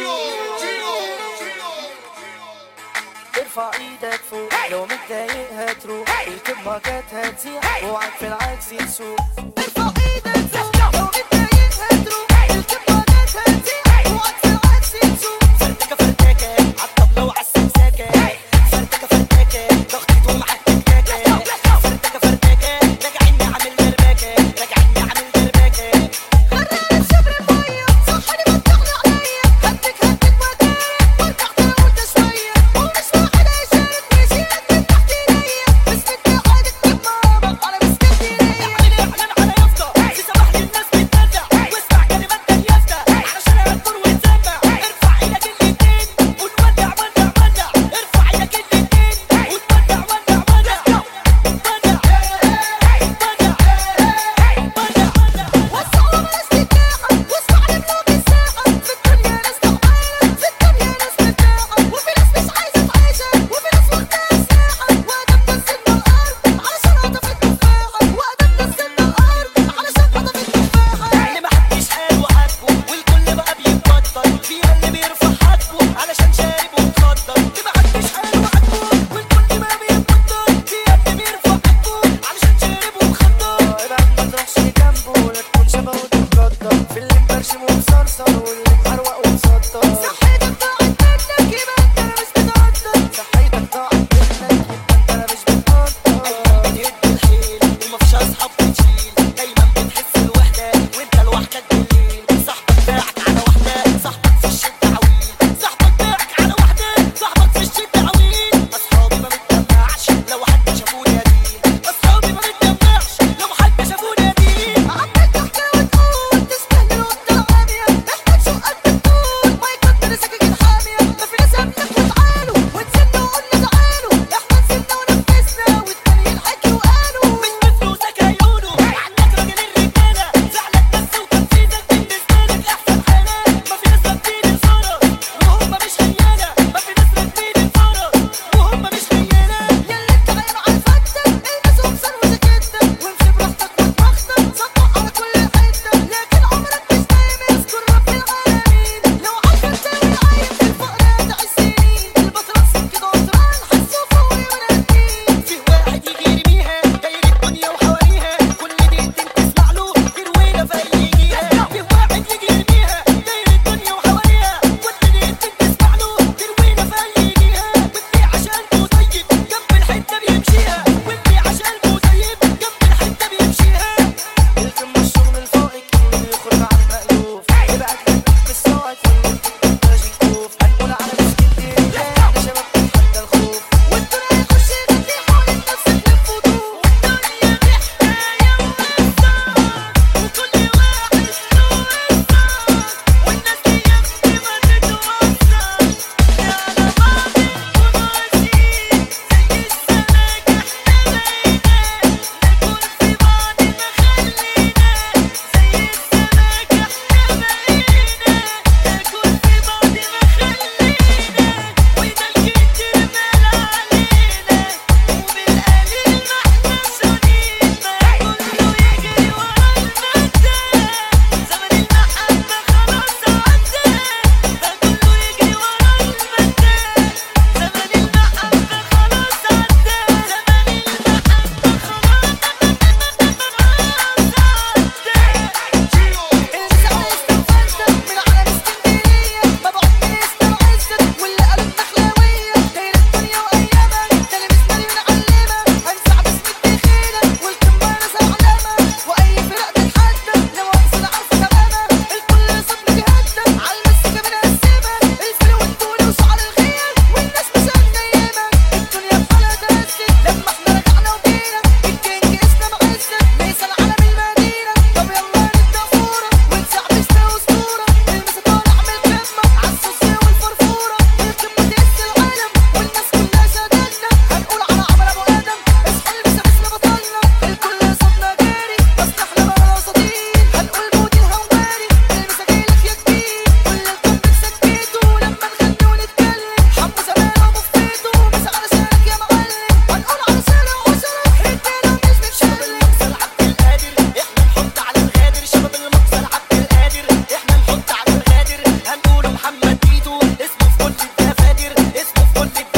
ارفع ايدك فوق لو متضايق هتروح الكلمة كانت هتزيح وعك في العكس يسوق ارفع ايدك فوق لو متضايق هتروح الكلمة كانت هتزيح وعك في العكس يسوق فرتكة فرتكة عالطبلة وعالسمساكة فرتكة فرتكة ضغطت ومعاك تكاكة فرتكة فرتكة راجعين نعمل دربكة راجعين نعمل دربكة غرقت شبر المية صحني بتغني عليا هدك هدك ودايق وارجع تقول شوية ومش واحد هيشارك ويشيلك من تحت ايديا اسمك يا عادك كم مرة على اسكندرية اعمل اعلان على يافطة في سماح للناس بالناس كل